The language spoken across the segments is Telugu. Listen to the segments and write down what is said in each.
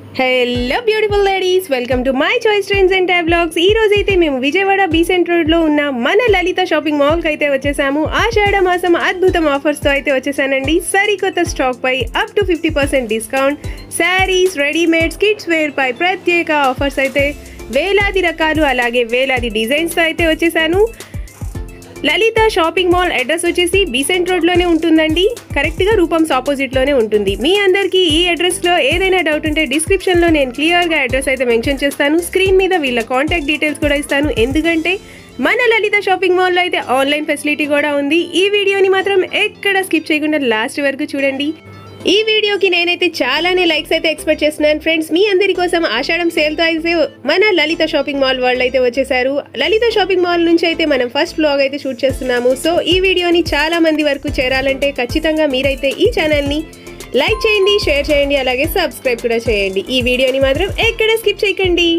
hello beautiful ladies welcome to My Choice Trends and tab blogs ఈ రోజు అయితే మేము విజయవాడ బీసెంట్ రోడ్ లో ఉన్న మన లలిత షాపింగ్ మాల్ కి అయితే వచ్చేసాము ఆషాఢ మాసం అద్భుతం ఆఫర్స్ తో అయితే వచ్చేసానండి సరికొత్త స్టాక్ పై up to fifty percent discount saris readymades kids wear పై ప్రత్యేక ఆఫర్స్ అయితే వేలాది రకాలు అలాగే వేలాది డిజైన్స్ తో అయితే వచ్చేసాను లలిత షాపింగ్ మాల్ అడ్రస్ వచ్చేసి బీసెంట్ రోడ్లోనే ఉంటుందండి కరెక్ట్గా రూపమ్స్ ఆపోజిట్లోనే ఉంటుంది మీ అందరికీ ఈ అడ్రస్లో ఏదైనా డౌట్ ఉంటే డిస్క్రిప్షన్లో నేను క్లియర్గా అడ్రస్ అయితే మెన్షన్ చేస్తాను స్క్రీన్ మీద వీళ్ళ కాంటాక్ట్ డీటెయిల్స్ కూడా ఇస్తాను ఎందుకంటే మన లలిత షాపింగ్ మాల్లో అయితే ఆన్లైన్ ఫెసిలిటీ కూడా ఉంది ఈ వీడియోని మాత్రం ఎక్కడ స్కిప్ చేయకుండా లాస్ట్ వరకు చూడండి ఈ వీడియోకి నేనైతే చాలానే లైక్స్ అయితే ఎక్స్పెక్ట్ చేస్తున్నాను ఫ్రెండ్స్ మీ అందరి కోసం ఆషాఢం సేల్తో అయితే మన లలిత షాపింగ్ మాల్ వాళ్ళు అయితే వచ్చేసారు లలిత షాపింగ్ మాల్ నుంచి అయితే మనం ఫస్ట్ బ్లాగ్ అయితే షూట్ చేస్తున్నాము సో ఈ వీడియోని చాలా మంది వరకు చేరాలంటే ఖచ్చితంగా మీరైతే ఈ ఛానల్ని లైక్ చేయండి షేర్ చేయండి అలాగే సబ్స్క్రైబ్ కూడా చేయండి ఈ వీడియోని మాత్రం ఎక్కడ స్కిప్ చేయకండి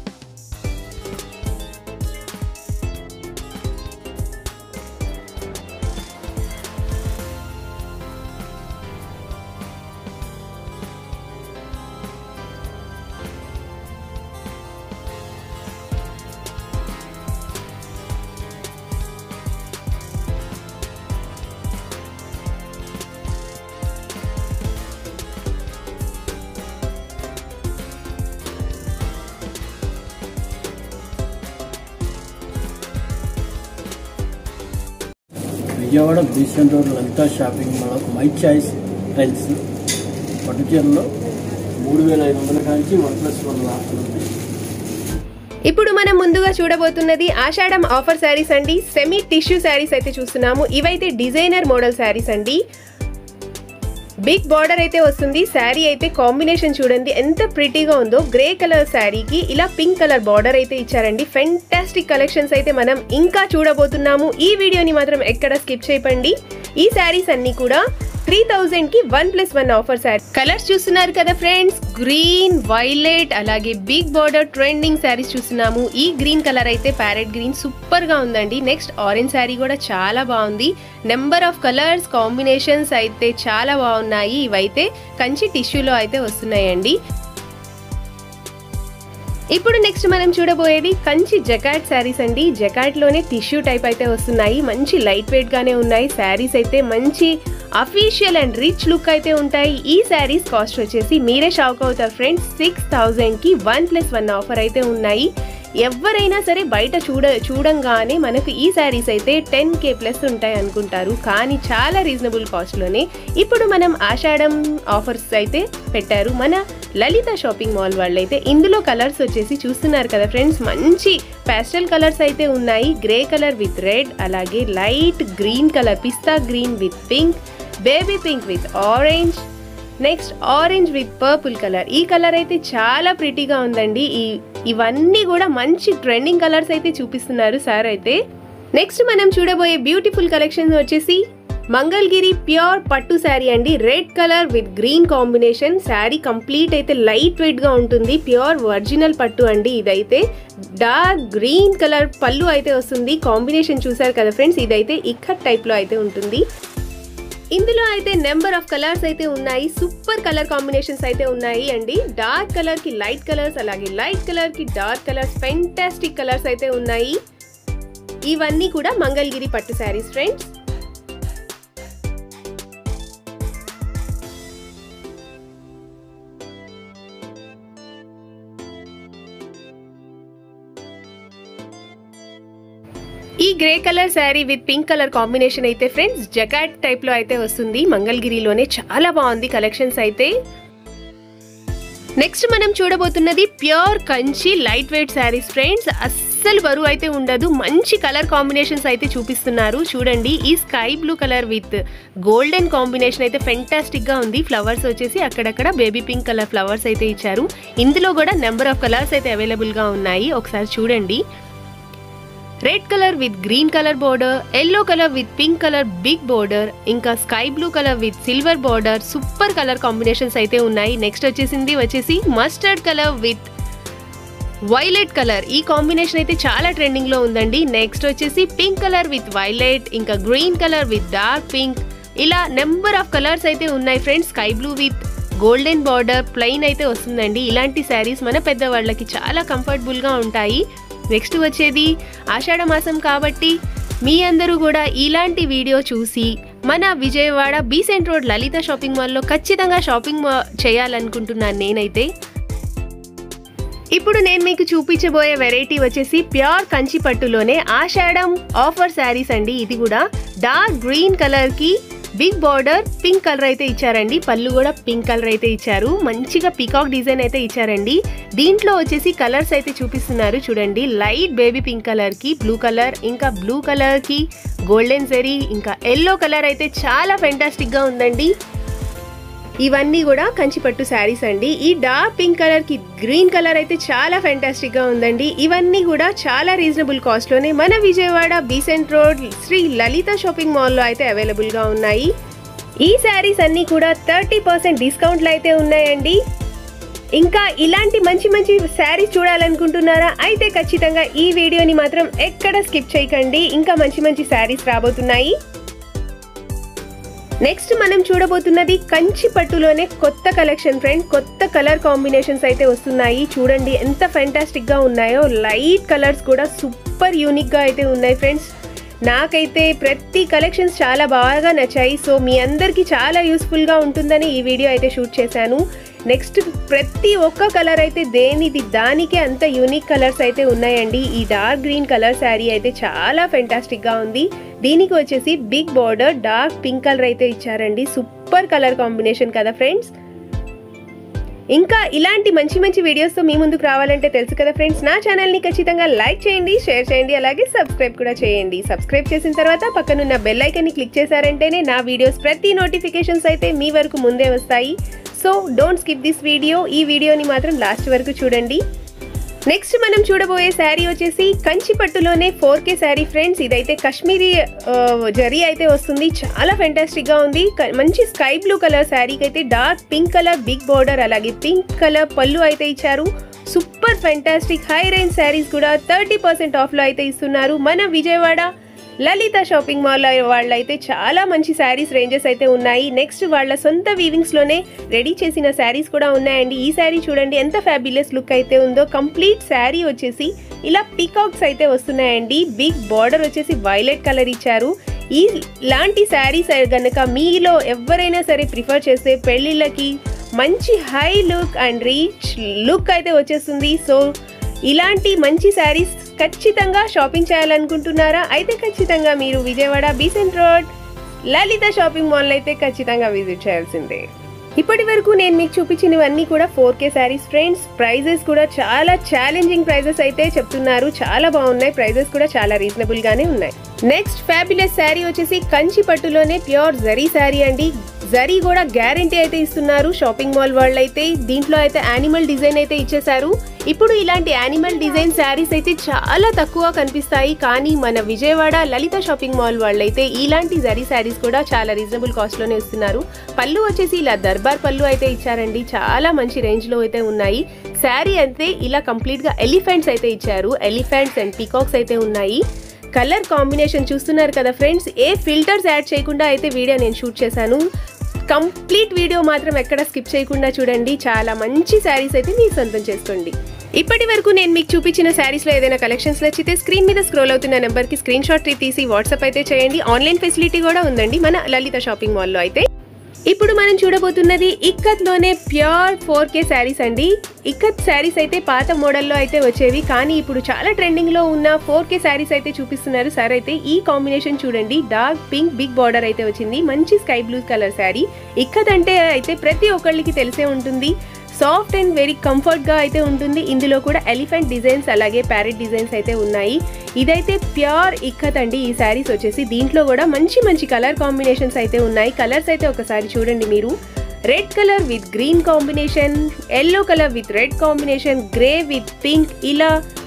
Vijayawada beach road Lalitha shopping mall My Choice Trends పట్టు చీరలో మూడు వేల ఐదు వందల కాంచి వన్ ప్లస్ వన్ ఆఫర్ ఉంది ఇప్పుడు మనం ముందుగా చూడబోతున్నది ఆషాఢం ఆఫర్ శారీస్ అండి సెమీ టిష్యూ శారీస్ అయితే చూస్తున్నాము ఇవైతే డిజైనర్ మోడల్ శారీస్ అండి బిగ్ బార్డర్ అయితే వస్తుంది శారీ అయితే కాంబినేషన్ చూడండి ఎంత ప్రిటీగా ఉందో గ్రే కలర్ శారీకి ఇలా పింక్ కలర్ బార్డర్ అయితే ఇచ్చారండి ఫెంటాస్టిక్ కలెక్షన్స్ అయితే మనం ఇంకా చూడబోతున్నాము ఈ వీడియోని మాత్రం ఎక్కడ స్కిప్ చేయకండి ఈ శారీస్ అన్ని కూడా త్రీ థౌజండ్ కి one plus one offer sari colours చూస్తున్నారు కదా ఫ్రెండ్స్ గ్రీన్ వైలెట్ అలాగే బిగ్ బార్డర్ ట్రెండింగ్ శారీస్ చూస్తున్నాము ఈ గ్రీన్ కలర్ అయితే ప్యారెట్ గ్రీన్ సూపర్ గా ఉందండి నెక్స్ట్ ఆరెంజ్ శారీ కూడా చాలా బాగుంది నెంబర్ ఆఫ్ కలర్స్ కాంబినేషన్స్ అయితే చాలా బాగున్నాయి ఇవైతే కంచి టిష్యూలో అయితే వస్తున్నాయండి ఇప్పుడు నెక్స్ట్ మనం చూడబోయేది కంచి జకాట్ శారీస్ అండి జకాట్ లోనే టిష్యూ టైప్ అయితే వస్తున్నాయి మంచి లైట్ వెయిట్ గానే ఉన్నాయి శారీస్ అయితే మంచి అఫీషియల్ అండ్ రిచ్ లుక్ అయితే ఉంటాయి ఈ శారీస్ కాస్ట్ వచ్చేసి మీరే షాక్ అవుతారు ఫ్రెండ్స్ సిక్స్ థౌజండ్ కి వన్ ప్లస్ వన్ ఆఫర్ అయితే ఉన్నాయి ఎవరైనా సరే బయట చూడ చూడంగానే మనకు ఈ శారీస్ అయితే టెన్ కే ప్లస్ ఉంటాయి అనుకుంటారు కానీ చాలా రీజనబుల్ కాస్ట్లోనే ఇప్పుడు మనం ఆషాఢం ఆఫర్స్ అయితే పెట్టారు మన లలిత షాపింగ్ మాల్ వాళ్ళైతే ఇందులో కలర్స్ వచ్చేసి చూస్తున్నారు కదా ఫ్రెండ్స్ మంచి పాస్టల్ కలర్స్ అయితే ఉన్నాయి గ్రే కలర్ విత్ రెడ్ అలాగే లైట్ గ్రీన్ కలర్ పిస్తా green with pink baby pink with orange next orange with purple colour ఈ కలర్ అయితే చాలా ప్రిటీగా ఉందండి ఈ ఇవన్నీ కూడా మంచి ట్రెండింగ్ కలర్స్ అయితే చూపిస్తున్నారు సార్ అయితే నెక్స్ట్ మనం చూడబోయే బ్యూటిఫుల్ కలెక్షన్స్ వచ్చేసి మంగళగిరి ప్యూర్ పట్టు శారీ అండి red colour with green combination sari complete అయితే లైట్ వెయిట్ గా ఉంటుంది ప్యూర్ ఒరిజినల్ పట్టు అండి ఇదైతే డార్క్ గ్రీన్ కలర్ పళ్ళు అయితే వస్తుంది కాంబినేషన్ చూసారు కదా ఫ్రెండ్స్ ఇదైతే ఇక్కత్ టైప్ లో అయితే ఉంటుంది ఇందులో అయితే నెంబర్ ఆఫ్ కలర్స్ అయితే ఉన్నాయి సూపర్ కలర్ కాంబినేషన్స్ అయితే ఉన్నాయి అండి డార్క్ కలర్ కి లైట్ కలర్స్ అలాగే లైట్ కలర్ కి డార్క్ కలర్స్ ఫెంటాస్టిక్ కలర్స్ అయితే ఉన్నాయి ఇవన్నీ కూడా మంగళగిరి పట్టు శారీస్ ఫ్రెండ్స్ ఈ grey colour sari with pink colour combination అయితే ఫ్రెండ్స్ జకాట్ టైప్ లో అయితే వస్తుంది మంగళగిరిలోనే చాలా బాగుంది కలెక్షన్స్ అయితే నెక్స్ట్ మనం చూడబోతున్నది pure Kanchi light weight saris friends అస్సలు బరువు అయితే ఉండదు మంచి కలర్ కాంబినేషన్స్ అయితే చూపిస్తున్నారు చూడండి ఈ sky blue colour with golden combination అయితే ఫెంటాస్టిక్ గా ఉంది ఫ్లవర్స్ వచ్చేసి అక్కడక్కడ బేబీ పింక్ కలర్ ఫ్లవర్స్ అయితే ఇచ్చారు ఇందులో కూడా నెంబర్ ఆఫ్ కలర్స్ అయితే అవైలబుల్ గా ఉన్నాయి ఒకసారి చూడండి red colour with green colour border yellow colour with pink colour big border ఇంకా sky blue colour with silver border super colour combinations అయితే ఉన్నాయి నెక్స్ట్ వచ్చేసింది వచ్చేసి mustard colour with violet colour ఈ కాంబినేషన్ అయితే చాలా ట్రెండింగ్ లో ఉందండి నెక్స్ట్ వచ్చేసి పింక్ కలర్ విత్ వైలెట్ ఇంకా green colour with dark pink ఇలా నెంబర్ ఆఫ్ కలర్స్ అయితే ఉన్నాయి friends sky blue with golden border plain అయితే వస్తుందండి ఇలాంటి శారీస్ మన పెద్దవాళ్ళకి చాలా కంఫర్టబుల్గా ఉంటాయి నెక్స్ట్ వచ్చేది ఆషాఢ మాసం కాబట్టి మీ అందరూ కూడా ఇలాంటి వీడియో చూసి మన Vijayawada Besant road Lalitha shopping మాల్లో ఖచ్చితంగా షాపింగ్ మా- చేయాలనుకుంటున్నాను నేనైతే ఇప్పుడు నేను మీకు చూపించబోయే వెరైటీ వచ్చేసి ప్యూర్ కంచి పట్టులోనే ఆషాఢం ఆఫర్ శారీస్ అండి ఇది కూడా డార్క్ గ్రీన్ కలర్ కి బిగ్ బార్డర్ పింక్ కలర్ అయితే ఇచ్చారండి పళ్ళు కూడా పింక్ కలర్ అయితే ఇచ్చారు మంచిగా పికాక్ డిజైన్ అయితే ఇచ్చారండి దీంట్లో వచ్చేసి కలర్స్ అయితే చూపిస్తున్నారు చూడండి లైట్ బేబీ పింక్ కలర్ కి బ్లూ కలర్ ఇంకా బ్లూ కలర్ కి గోల్డెన్ జెరీ ఇంకా ఎల్లో కలర్ అయితే చాలా ఫెంటాస్టిక్ గా ఉందండి ఇవన్నీ కూడా కంచిపట్టు శారీస్ అండి ఈ డార్క్ పింక్ కలర్ కి గ్రీన్ కలర్ అయితే చాలా ఫెంటాస్టిక్ గా ఉందండి ఇవన్నీ కూడా చాలా రీజనబుల్ కాస్ట్ లోనే మన Vijayawada Besant road Shri Lalitha shopping mall లో అయితే అవైలబుల్ గా ఉన్నాయి ఈ శారీస్ అన్ని కూడా థర్టీ పర్సెంట్ డిస్కౌంట్లు అయితే ఉన్నాయండి ఇంకా ఇలాంటి మంచి మంచి శారీస్ చూడాలనుకుంటున్నారా అయితే ఖచ్చితంగా ఈ వీడియోని మాత్రం ఎక్కడ స్కిప్ చేయకండి ఇంకా మంచి మంచి శారీస్ రాబోతున్నాయి నెక్స్ట్ మనం చూడబోతున్నది కంచి పట్టులోనే కొత్త కలెక్షన్ ఫ్రెండ్ కొత్త కలర్ కాంబినేషన్స్ అయితే వస్తున్నాయి చూడండి ఎంత ఫెంటాస్టిక్ గా ఉన్నాయో లైట్ కలర్స్ కూడా సూపర్ యూనిక్ గా అయితే ఉన్నాయి ఫ్రెండ్స్ నాకైతే ప్రతి కలెక్షన్స్ చాలా బాగా నచ్చాయి సో మీ అందరికీ చాలా యూస్ఫుల్ గా ఉంటుందని ఈ వీడియో అయితే షూట్ చేశాను నెక్స్ట్ ప్రతి ఒక్క కలర్ అయితే దేనిది దానికే అంత యూనిక్ కలర్స్ అయితే ఉన్నాయండి ఈ డార్క్ గ్రీన్ కలర్ శారీ అయితే చాలా ఫెంటాస్టిక్ గా ఉంది దీనికి వచ్చేసి big border dark pink colour అయితే ఇచ్చారండి సూపర్ కలర్ కాంబినేషన్ కదా ఫ్రెండ్స్ ఇంకా ఇలాంటి మంచి మంచి వీడియోస్తో మీ ముందుకు రావాలంటే తెలుసు కదా ఫ్రెండ్స్ నా ఛానల్ని ఖచ్చితంగా లైక్ చేయండి షేర్ చేయండి అలాగే సబ్స్క్రైబ్ కూడా చేయండి సబ్స్క్రైబ్ చేసిన తర్వాత పక్కనున్న బెల్ ఐకన్ని క్లిక్ చేశారంటేనే నా వీడియోస్ ప్రతి నోటిఫికేషన్స్ అయితే మీ వరకు ముందే వస్తాయి so don't skip this video ఈ వీడియోని మాత్రం లాస్ట్ వరకు చూడండి నెక్స్ట్ మనం చూడబోయే శారీ వచ్చేసి కంచి పట్టులోనే ఫోర్ కే శారీ ఫ్రెండ్స్ ఇదైతే కాశ్మీరీ ఆ, జరీ అయితే వస్తుంది చాలా ఫెంటాస్టిక్ గా ఉంది క- మంచి స్కై బ్లూ కలర్ శారీకి అయితే dark pink colour big border అలాగే పింక్ కలర్ పళ్ళు అయితే ఇచ్చారు super fantastic high range saris కూడా థర్టీ పర్సెంట్ ఆఫ్ లో అయితే ఇస్తున్నారు మన విజయవాడ లలిత షాపింగ్ మాల్ వాళ్ళైతే చాలా మంచి శారీస్ రేంజెస్ అయితే ఉన్నాయి నెక్స్ట్ వాళ్ళ సొంత వీవింగ్స్ లోనే రెడీ చేసిన శారీస్ కూడా ఉన్నాయండి ఈ శారీ చూడండి ఎంత ఫ్యాబిలస్ లుక్ అయితే ఉందో కంప్లీట్ శారీ వచ్చేసి ఇలా పీకాక్స్ అయితే వస్తున్నాయండి బిగ్ బార్డర్ వచ్చేసి వైలెట్ కలర్ ఇచ్చారు ఈ లాంటి శారీస్ గనక మీలో ఎవరైనా సరే ప్రిఫర్ చేస్తే పెళ్ళిళ్ళకి మంచి high look and rich look అయితే వచ్చేస్తుంది సో ఇలాంటి మంచి శారీస్ ఖచ్చితంగా షాపింగ్ చేయాలనుకుంటున్నారా అయితే ఖచ్చితంగా మీరు Vijayawada Besant road Lalitha shopping mall అయితే ఖచ్చితంగా విజిట్ చేయాల్సిందే ఇప్పటి వరకు నేను మీకు చూపించినవన్నీ కూడా four K saris friends prices కూడా చాలా ఛాలెంజింగ్ ప్రైజెస్ అయితే చెప్తున్నారు చాలా బాగున్నాయి ప్రైజెస్ కూడా చాలా రీజనబుల్ గానే ఉన్నాయి నెక్స్ట్ ఫ్యాబులస్ శారీ వచ్చేసి కంచి పట్టులోనే ప్యూర్ జరీ శారీ అండి జరీ కూడా గ్యారంటీ అయితే ఇస్తున్నారు షాపింగ్ మాల్ వాళ్ళు అయితే దీంట్లో అయితే యానిమల్ డిజైన్ అయితే ఇచ్చేసారు ఇప్పుడు ఇలాంటి యానిమల్ డిజైన్ శారీస్ అయితే చాలా తక్కువ కనిపిస్తాయి కానీ మన విజయవాడ లలిత షాపింగ్ మాల్ వాళ్ళైతే ఇలాంటి జరీ శారీస్ కూడా చాలా రీజనబుల్ కాస్ట్ లోనే ఇస్తున్నారు పళ్ళు వచ్చేసి ఇలా దర్బార్ పళ్ళు అయితే ఇచ్చారండి చాలా మంచి రేంజ్ లో అయితే ఉన్నాయి శారీ అయితే ఇలా కంప్లీట్ గా ఎలిఫెంట్స్ అయితే ఇచ్చారు ఎలిఫెంట్స్ అండ్ పీకాక్స్ అయితే ఉన్నాయి కలర్ కాంబినేషన్ చూస్తున్నారు కదా ఫ్రెండ్స్ ఏ ఫిల్టర్స్ యాడ్ చేయకుండా అయితే వీడియో నేను షూట్ చేశాను కంప్లీట్ వీడియో మాత్రం ఎక్కడ స్కిప్ చేయకుండా చూడండి చాలా మంచి శారీస్ అయితే మీ సొంతం చేసుకోండి ఇప్పటి వరకు నేను మీకు చూపించిన శారీస్ లో ఏదైనా కలెక్షన్స్ నచ్చితే స్క్రీన్ మీద స్క్రోల్ అవుతున్న నెంబర్ కి స్క్రీన్ షాట్ తీసి వాట్సాప్ అయితే చేయండి ఆన్లైన్ ఫెసిలిటీ కూడా ఉందండి మన లలిత షాపింగ్ మాల్లో అయితే ఇప్పుడు మనం చూడబోతున్నది ఇక్కత్ లోనే ప్యూర్ ఫోర్ కే శారీస్ అండి ఇక్కత్ శారీస్ అయితే పాత మోడల్లో అయితే వచ్చేవి కానీ ఇప్పుడు చాలా ట్రెండింగ్ లో ఉన్న ఫోర్ కే శారీస్ అయితే చూపిస్తున్నారు సార్ అయితే ఈ కాంబినేషన్ చూడండి డార్క్ పింక్ బిగ్ బార్డర్ అయితే వచ్చింది మంచి sky blue colour sari ikat అంటే అయితే ప్రతి ఒక్కళ్ళకి తెలిసే ఉంటుంది సాఫ్ట్ అండ్ వెరీ కంఫర్ట్ గా అయితే ఉంటుంది ఇందులో కూడా ఎలిఫెంట్ డిజైన్స్ అలాగే ప్యారెట్ డిజైన్స్ అయితే ఉన్నాయి ఇదైతే ప్యూర్ ఇక్కత్ అండి ఈ శారీస్ వచ్చేసి దీంట్లో కూడా మంచి మంచి కలర్ కాంబినేషన్స్ అయితే ఉన్నాయి కలర్స్ అయితే ఒకసారి చూడండి మీరు red colour with green combination yellow colour with red combination grey with pink ఇలా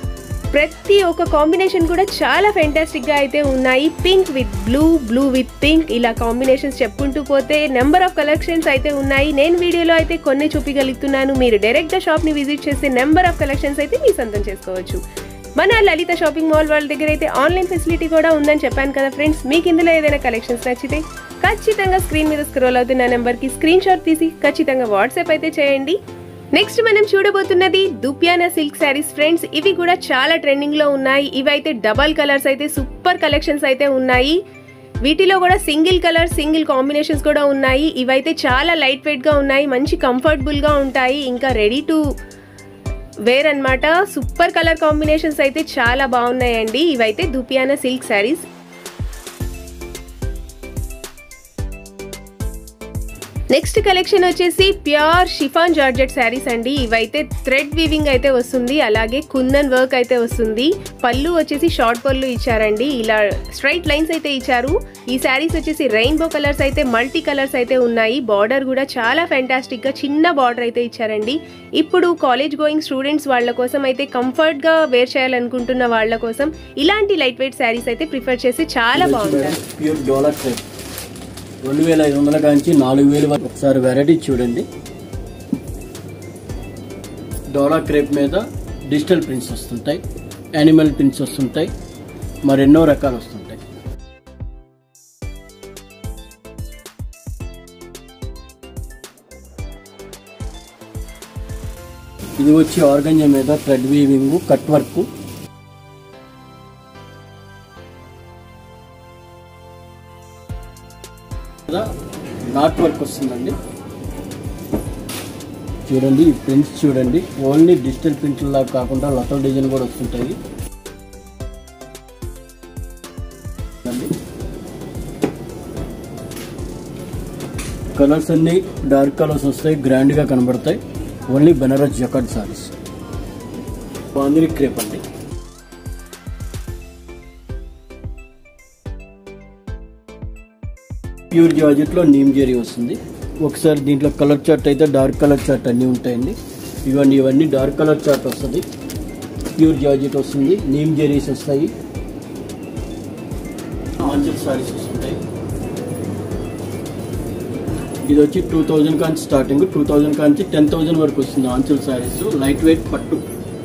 ప్రతి ఒక్క కాంబినేషన్ కూడా చాలా ఫెంటాస్టిక్ గా అయితే ఉన్నాయి pink with blue blue with pink ఇలా కాంబినేషన్స్ చెప్పుకుంటూ పోతే నెంబర్ ఆఫ్ కలెక్షన్స్ అయితే ఉన్నాయి నేను వీడియోలో అయితే కొన్ని చూపించగలుగుతున్నాను మీరు డైరెక్ట్ గా షాప్ ని విజిట్ చేస్తే నెంబర్ ఆఫ్ కలెక్షన్స్ అయితే మీ సొంతం చేసుకోవచ్చు మన లలిత షాపింగ్ మాల్ వాళ్ళ దగ్గర అయితే ఆన్లైన్ ఫెసిలిటీ కూడా ఉందని చెప్పాను కదా ఫ్రెండ్స్ మీకు ఇందులో ఏదైనా కలెక్షన్స్ నచ్చితే ఖచ్చితంగా స్క్రీన్ మీద స్క్రోల్ అవుతున్న నెంబర్కి స్క్రీన్ షాట్ తీసి ఖచ్చితంగా వాట్సాప్ అయితే చేయండి నెక్స్ట్ మనం చూడబోతున్నది దుప్యానా సిల్క్ శారీస్ ఫ్రెండ్స్ ఇవి కూడా చాలా ట్రెండింగ్ లో ఉన్నాయి ఇవి అయితే డబల్ కలర్స్ అయితే సూపర్ కలెక్షన్స్ అయితే ఉన్నాయి వీటిలో కూడా సింగిల్ కలర్ సింగిల్ కాంబినేషన్స్ కూడా ఉన్నాయి ఇవైతే చాలా లైట్ వెయిట్ గా ఉన్నాయి మంచి కంఫర్టబుల్ గా ఉంటాయి ఇంకా రెడీ టు వేర్ అన్నమాట సూపర్ కలర్ కాంబినేషన్స్ అయితే చాలా బాగున్నాయండి ఇవైతే dupion silk saris next collection వచ్చేసి ప్యూర్ షిఫాన్ జార్జెట్ శారీస్ అండి ఇవైతే థ్రెడ్ వీవింగ్ అయితే వస్తుంది అలాగే కుందన్ వర్క్ అయితే వస్తుంది పళ్ళు వచ్చేసి షార్ట్ పళ్ళు ఇచ్చారండి ఇలా స్ట్రైట్ లైన్స్ అయితే ఇచ్చారు ఈ శారీస్ వచ్చేసి రెయిన్బో కలర్స్ అయితే మల్టీ కలర్స్ అయితే ఉన్నాయి బార్డర్ కూడా చాలా ఫెంటాస్టిక్ గా చిన్న బార్డర్ అయితే ఇచ్చారండి ఇప్పుడు కాలేజ్ గోయింగ్ స్టూడెంట్స్ వాళ్ళ కోసం అయితే కంఫర్ట్ గా వేర్ చేయాలనుకుంటున్న వాళ్ళ కోసం ఇలాంటి లైట్ వెయిట్ శారీస్ అయితే ప్రిఫర్ చేసి చాలా బాగుంటాయి ప్యూర్ డోలర్ టైప్ రెండు వేల ఐదు వందల కాంచి నాలుగు వేలు వరకు ఒకసారి వెరైటీ చూడండి డోలా క్రేప్ మీద డిజిటల్ ప్రింట్స్ వస్తుంటాయి యానిమల్ ప్రింట్స్ వస్తుంటాయి మరెన్నో రకాలు వస్తుంటాయి ఇది వచ్చి ఆర్గంజా మీద thread weaving cut work knot work వస్తుందండి చూడండి ఈ ప్రింట్స్ చూడండి ఓన్లీ డిజిటల్ ప్రింట్ లాగా కాకుండా లతల్ డిజైన్ కూడా వస్తుంటాయి కలర్స్ అన్ని డార్క్ కలర్స్ వస్తాయి గ్రాండ్గా కనబడతాయి only Benaras jacquard saris bandhani crepe అండి ప్యూర్ జార్జెట్లో నీమ్ జెరీ వస్తుంది ఒకసారి దీంట్లో కలర్ చార్ట్ అయితే డార్క్ కలర్ చార్ట్ అన్నీ ఉంటాయండి ఇవన్నీ ఇవన్నీ డార్క్ కలర్ చార్ట్ వస్తుంది ప్యూర్ జార్జెట్ వస్తుంది నీమ్ జెరీస్ వస్తాయి ఆంచల్ సారీస్ వస్తుంటాయి ఇది వచ్చి two thousand Kanchi starting two thousand Kanchi ten thousand వరకు వస్తుంది ఆంచల్ సారీస్ లైట్ వెయిట్ పట్టు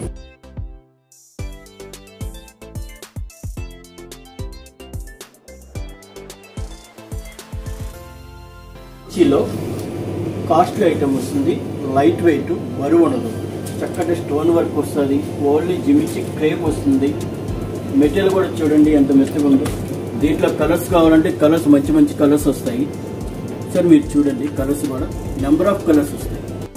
మిర్చిలో కాస్ట్లీ ఐటమ్ వస్తుంది లైట్ వెయిట్ బరువు ఉండదు చక్కటి స్టోన్ వర్క్ వస్తుంది ఓన్లీ జిమిచి క్రేప్ వస్తుంది మెటీరియల్ కూడా చూడండి ఎంత మెత్తగా ఉందో దీంట్లో కలర్స్ కావాలంటే కలర్స్ మంచి మంచి కలర్స్ వస్తాయి సార్ మీరు చూడండి కలర్స్ కూడా నెంబర్ ఆఫ్ కలర్స్ వస్తాయి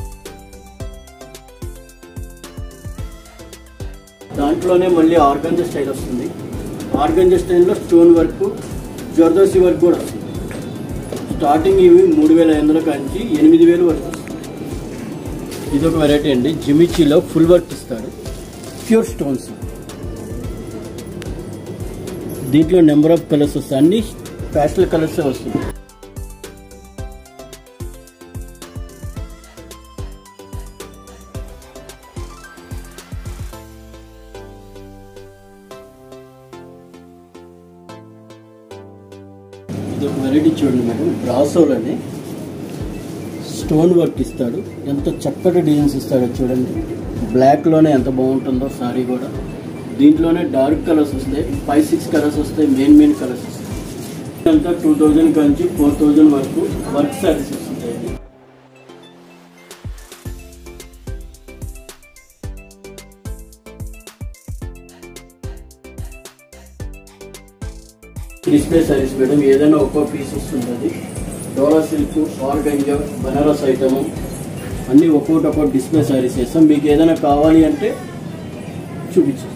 దాంట్లోనే మళ్ళీ ఆర్గంజా స్టైల్ వస్తుంది ఆర్గంజా స్టైల్లో స్టోన్ వర్క్ జర్దోసి వర్క్ కూడా వస్తుంది స్టార్టింగ్ ఇవి మూడు వేల ఐదు వందల కాంచి ఎనిమిది వేలు వరకు వస్తుంది ఇది ఒక వెరైటీ అండి జిమిచీలో ఫుల్ వర్క్ ఇస్తాడు ప్యూర్ స్టోన్స్ దీంట్లో నెంబర్ ఆఫ్ కలర్స్ వస్తాయి అన్ని ప్యాస్టల్ కలర్స్ వస్తుంది ఇది ఒక వెరైటీ చూడండి మేడం బ్రాసోలని స్టోన్ వర్క్ ఇస్తాడు ఎంత చక్కటి డిజైన్స్ ఇస్తాడో చూడండి బ్లాక్లోనే ఎంత బాగుంటుందో సారీ కూడా దీంట్లోనే డార్క్ కలర్స్ వస్తాయి ఫైవ్ సిక్స్ కలర్స్ వస్తాయి మెయిన్ మెయిన్ కలర్స్ వస్తాయి అంతా టూ థౌజండ్ నుంచి ఫోర్ థౌజండ్ వరకు వర్క్ సారీస్ వస్తుంటాయి డిస్ప్లే సారీస్ మేడం ఏదైనా ఒక్కో పీస్ వస్తుంటుంది డోలా సిల్క్ ఆర్గంజా బనారస్ ఐటమ్ అన్నీ ఒక్కొక్కటి ఒక్కొక్క డిస్ప్లే సారీస్ వేస్తాం మీకు ఏదైనా కావాలి అంటే చూపించు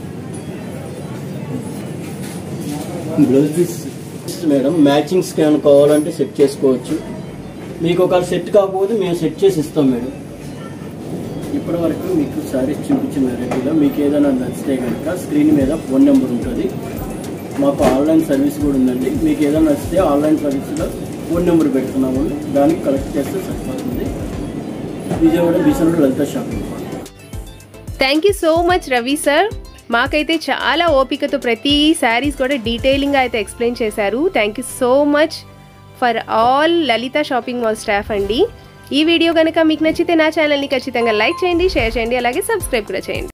blouse piece madam matching scan కావాలంటే సెట్ చేసుకోవచ్చు మీకు ఒక సెట్ కాకపోతే మేము సెట్ చేసి ఇస్తాం మేడం ఇప్పటి వరకు మీకు సారీస్ చూపించిన వెరైటీలో మీకు ఏదైనా నచ్చితే కనుక స్క్రీన్ మీద ఫోన్ నెంబర్ ఉంటుంది మాకు ఆన్లైన్ సర్వీస్ కూడా ఉందండి మీకు ఏదైనా నచ్చితే ఆన్లైన్ సర్వీస్లో ఫోన్ నెంబర్ పెడుతున్నాము దానికి కలెక్ట్ చేస్తే సరిపోతుంది Vijayawada Besant Lalitha shopping mall thank you so much Ravi sir మాకైతే చాలా ఓపికతో ప్రతి శారీస్ కూడా డీటెయిలింగ్గా అయితే ఎక్స్ప్లెయిన్ చేశారు thank you so much for all Lalitha shopping mall staff అండి ఈ వీడియో కనుక మీకు నచ్చితే నా ఛానల్ని ఖచ్చితంగా లైక్ చేయండి షేర్ చేయండి అలాగే సబ్స్క్రైబ్ కూడా చేయండి